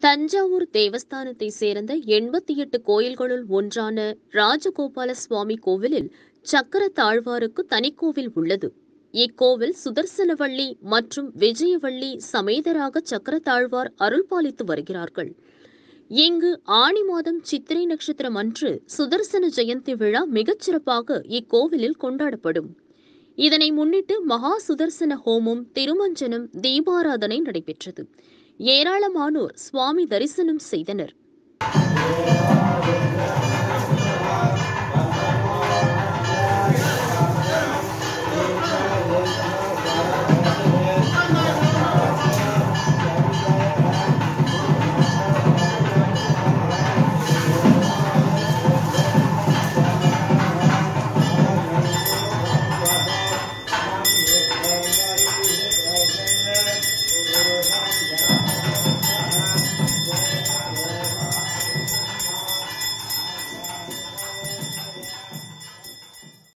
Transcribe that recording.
தஞ்சாவூர் தேவஸ்தானத்தை சேர்ந்த எண்பத்தி எட்டு கோயில்களுள் ஒன்றான ராஜகோபால சுவாமி கோவிலில் சக்கர தாழ்வாருக்கு தனிக்கோவில் உள்ளது இக்கோவில் சுதர்சனவள்ளி மற்றும் விஜயவள்ளி சமேதராக சக்கரத்தாழ்வார் அருள்பாலித்து வருகிறார்கள் இங்கு ஆணி மாதம் சித்திரை நட்சத்திரம் அன்று சுதர்சன ஜெயந்தி விழா மிகச்சிறப்பாக இக்கோவிலில் கொண்டாடப்படும் இதனை முன்னிட்டு மகா சுதர்சன ஹோமம் திருமஞ்சனம் தீபாராதனை நடைபெற்றது ஏராளமானோர் சுவாமி தரிசனம் செய்தனர்